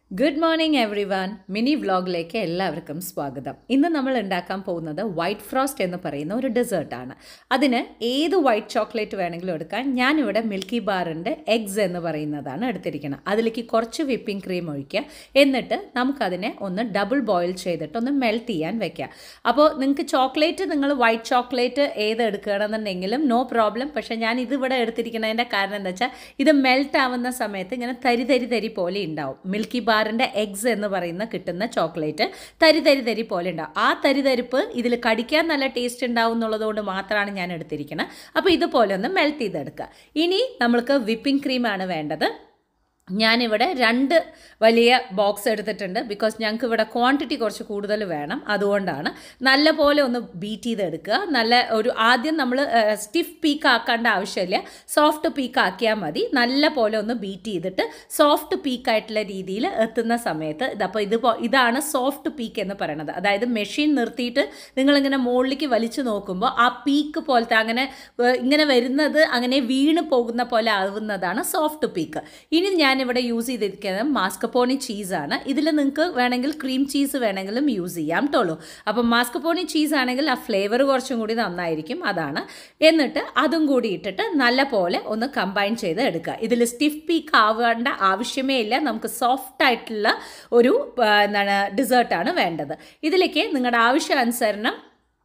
good morning everyone mini വ്ളോഗിലേക്ക് എല്ലാവർക്കും സ്വാഗതം ഇന്ന് നമ്മൾ ഉണ്ടാക്കാൻ പോകുന്നത് വൈറ്റ് ഫ്രോസ്റ്റ് എന്ന് പറയുന്ന ഒരു ഡെസേർട്ടാണ് അതിന് ഏത് വൈറ്റ് ചോക്ലേറ്റ് വേണമെങ്കിലും എടുക്കാൻ ഞാനിവിടെ മിൽക്കി ബാറിൻ്റെ എഗ്സ് എന്ന് പറയുന്നതാണ് എടുത്തിരിക്കുന്നത് അതിലേക്ക് കുറച്ച് വിപ്പിംഗ് ക്രീം ഒഴിക്കുക എന്നിട്ട് നമുക്കതിനെ ഒന്ന് ഡബിൾ ബോയിൽ ചെയ്തിട്ട് ഒന്ന് മെൽറ്റ് ചെയ്യാൻ വെക്കുക അപ്പോൾ നിങ്ങൾക്ക് ചോക്ലേറ്റ് നിങ്ങൾ വൈറ്റ് ചോക്ലേറ്റ് ഏത് എടുക്കുകയാണെന്നുണ്ടെങ്കിലും നോ പ്രോബ്ലം പക്ഷേ ഞാൻ ഇതിവിടെ എടുത്തിരിക്കുന്നതിൻ്റെ കാരണം എന്താ വെച്ചാൽ ഇത് മെൽറ്റ് ആവുന്ന സമയത്ത് ഇങ്ങനെ തരി തരി തരി പോലെ ഉണ്ടാവും മിൽക്കി ബാറിൻ്റെ എഗ്സ് എന്ന് പറയുന്ന കിട്ടുന്ന ചോക്ലേറ്റ് തരി തരി തരി പോലെ ഉണ്ടാവും ആ തരിതരിപ്പ് ഇതിൽ കടിക്കാൻ നല്ല ടേസ്റ്റ് ഉണ്ടാവും എന്നുള്ളതുകൊണ്ട് മാത്രമാണ് ഞാൻ എടുത്തിരിക്കുന്നത് അപ്പോൾ ഇതുപോലെ ഒന്ന് മെൽറ്റ് ചെയ്തെടുക്കുക ഇനി നമ്മൾക്ക് വിപ്പിംഗ് ക്രീമാണ് വേണ്ടത് ഞാനിവിടെ രണ്ട് വലിയ ബോക്സ് എടുത്തിട്ടുണ്ട് ബിക്കോസ് ഞങ്ങൾക്ക് ഇവിടെ ക്വാണ്ടിറ്റി കുറച്ച് കൂടുതൽ വേണം അതുകൊണ്ടാണ് നല്ല പോലെ ഒന്ന് ബീറ്റ് ചെയ്തെടുക്കുക നല്ല ഒരു ആദ്യം നമ്മൾ സ്റ്റിഫ് പീക്ക് ആക്കേണ്ട ആവശ്യമില്ല സോഫ്റ്റ് പീക്ക് ആക്കിയാൽ മതി നല്ല പോലെ ഒന്ന് ബീറ്റ് ചെയ്തിട്ട് സോഫ്റ്റ് പീക്ക് ആയിട്ടുള്ള രീതിയിൽ എത്തുന്ന സമയത്ത് ഇതപ്പോൾ ഇത് ഇതാണ് സോഫ്റ്റ് പീക്ക് എന്ന് പറയുന്നത് അതായത് മെഷീൻ നിർത്തിയിട്ട് നിങ്ങളിങ്ങനെ മുകളിലേക്ക് വലിച്ചു നോക്കുമ്പോൾ ആ പീക്ക് പോലത്തെ അങ്ങനെ ഏഹ്, ഇങ്ങനെ വരുന്നത് അങ്ങനെ വീണ് പോകുന്ന പോലെ ആവുന്നതാണ് സോഫ്റ്റ് പീക്ക് ഇനി ഞാനിവിടെ യൂസ് ചെയ്തിരിക്കുന്നത് മാസ്കപ്പോണി ചീസാണ് ഇതിൽ നിങ്ങൾക്ക് വേണമെങ്കിൽ ക്രീം ചീസ് വേണമെങ്കിലും യൂസ് ചെയ്യാം ടോളൂ അപ്പം മാസ്കപ്പോണി ചീസ് ആണെങ്കിൽ ആ ഫ്ലേവർ കുറച്ചും കൂടി നന്നായിരിക്കും അതാണ് എന്നിട്ട് അതും കൂടി ഇട്ടിട്ട് നല്ല പോലെ ഒന്ന് കമ്പൈൻ ചെയ്ത് എടുക്കുക ഇതിൽ സ്റ്റിഫ് പീക്ക് ആവേണ്ട ആവശ്യമേ ഇല്ല നമുക്ക് സോഫ്റ്റ് ആയിട്ടുള്ള ഒരു ആ, എന്താണ് ഡെസേർട്ടാണ് വേണ്ടത് ഇതിലേക്ക് നിങ്ങളുടെ ആവശ്യാനുസരണം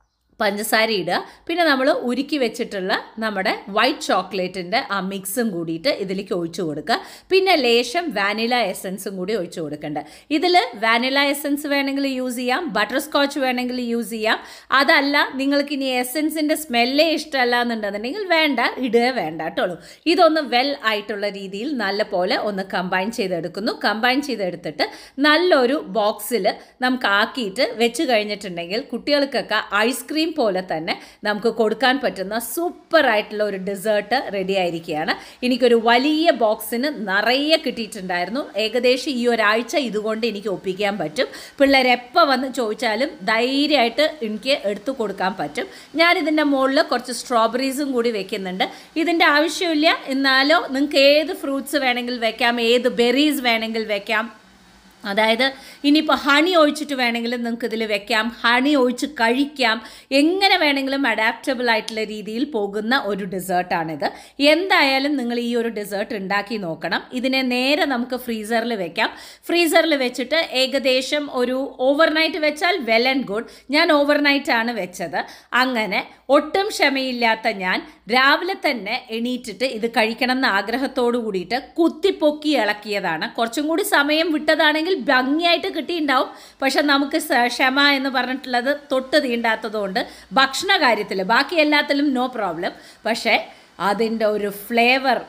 പഞ്ചസാര ഇടുക പിന്നെ നമ്മൾ ഉരുക്കി വെച്ചിട്ടുള്ള നമ്മുടെ വൈറ്റ് ചോക്ലേറ്റിൻ്റെ ആ മിക്സും കൂടിയിട്ട് ഇതിലേക്ക് ഒഴിച്ചു കൊടുക്കുക പിന്നെ ലേശം വാനില എസൻസും കൂടി ഒഴിച്ചു കൊടുക്കേണ്ടത് ഇതിൽ വാനില എസൻസ് വേണമെങ്കിൽ യൂസ് ചെയ്യാം ബട്ടർ സ്കോച്ച് വേണമെങ്കിൽ യൂസ് ചെയ്യാം അതല്ല നിങ്ങൾക്ക് ഇനി എസൻസിൻ്റെ സ്മെല്ലേ ഇഷ്ടമല്ല എന്നുണ്ടെന്നുണ്ടെങ്കിൽ വേണ്ട ഇടുക വേണ്ട കേട്ടോളൂ ഇതൊന്ന് വെൽ ആയിട്ടുള്ള രീതിയിൽ നല്ല പോലെ ഒന്ന് കമ്പൈൻ ചെയ്തെടുക്കുന്നു കമ്പൈൻ ചെയ്തെടുത്തിട്ട് നല്ലൊരു ബോക്സിൽ നമുക്ക് ആക്കിയിട്ട് വെച്ച് കഴിഞ്ഞിട്ടുണ്ടെങ്കിൽ കുട്ടികൾക്കൊക്കെ ഐസ്ക്രീം പോലെ തന്നെ നമുക്ക് കൊടുക്കാൻ പറ്റുന്ന സൂപ്പർ ആയിട്ടുള്ള ഒരു ഡെസേർട്ട് റെഡി ആയിരിക്കുകയാണ് എനിക്കൊരു വലിയ ബോക്സിന് നിറയെ കിട്ടിയിട്ടുണ്ടായിരുന്നു ഏകദേശം ഈ ഒരാഴ്ച ഇതുകൊണ്ട് എനിക്ക് ഒപ്പിക്കാൻ പറ്റും പിള്ളേർ എപ്പോൾ വന്ന് ചോദിച്ചാലും ധൈര്യമായിട്ട് എനിക്ക് എടുത്തു കൊടുക്കാൻ പറ്റും ഞാനിതിൻ്റെ മുകളിൽ കുറച്ച് സ്ട്രോബെറീസും കൂടി വെക്കുന്നുണ്ട് ഇതിൻ്റെ ആവശ്യമില്ല എന്നാലോ നിങ്ങൾക്ക് ഏത് ഫ്രൂട്ട്സ് വേണമെങ്കിൽ വെക്കാം ഏത് ബെറീസ് വേണമെങ്കിൽ വെക്കാം അതായത് ഇനിയിപ്പോൾ ഹണി ഒഴിച്ചിട്ട് വേണമെങ്കിലും നിങ്ങൾക്ക് ഇതിൽ വെക്കാം ഹണി ഒഴിച്ച് കഴിക്കാം എങ്ങനെ വേണമെങ്കിലും അഡാപ്റ്റബിൾ ആയിട്ടുള്ള രീതിയിൽ പോകുന്ന ഒരു ഡെസേർട്ടാണിത് എന്തായാലും നിങ്ങൾ ഈ ഒരു ഡെസേർട്ട് ഉണ്ടാക്കി നോക്കണം ഇതിനെ നേരെ നമുക്ക് ഫ്രീസറിൽ വെക്കാം ഫ്രീസറിൽ വെച്ചിട്ട് ഏകദേശം ഒരു ഓവർനൈറ്റ് വെച്ചാൽ വെൽ ആൻഡ് ഗുഡ് ഞാൻ ഓവർനൈറ്റ് ആണ് വെച്ചത് അങ്ങനെ ഒട്ടും ക്ഷമയില്ലാത്ത ഞാൻ രാവിലെ തന്നെ എണീറ്റിട്ട് ഇത് കഴിക്കണം എന്ന ആഗ്രഹത്തോടു കൂടിയിട്ട് കുത്തിപ്പൊക്കി ഇളക്കിയതാണ് കുറച്ചും കൂടി സമയം വിട്ടതാണെങ്കിൽ ഭംഗിയായിട്ട് കിട്ടിയിട്ടുണ്ടാവും പക്ഷെ നമുക്ക് സ- ക്ഷമ എന്ന് പറഞ്ഞിട്ടുള്ളത് തൊട്ട് തീണ്ടാത്തതുകൊണ്ട് ഭക്ഷണ കാര്യത്തിൽ ബാക്കി എല്ലാത്തിലും നോ പ്രോബ്ലം പക്ഷേ അതിൻ്റെ ഒരു ഫ്ലേവർ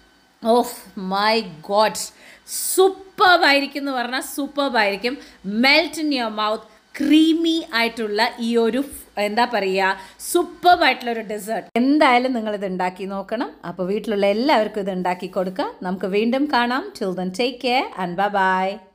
ഓഫ് മൈ ഗോഡ് സൂപ്പർബായിരിക്കും എന്ന് പറഞ്ഞാൽ സൂപ്പർബായിരിക്കും melt in your mouth creamy ആയിട്ടുള്ള ഈ ഒരു ഫ്- എന്താ പറയുക സൂപ്പർബായിട്ടുള്ള ഒരു ഡെസേർട്ട് എന്തായാലും നിങ്ങൾ ഇത് ഉണ്ടാക്കി നോക്കണം അപ്പോൾ വീട്ടിലുള്ള എല്ലാവർക്കും ഇത് ഉണ്ടാക്കി കൊടുക്കുക നമുക്ക് വീണ്ടും കാണാം till then take care and bye by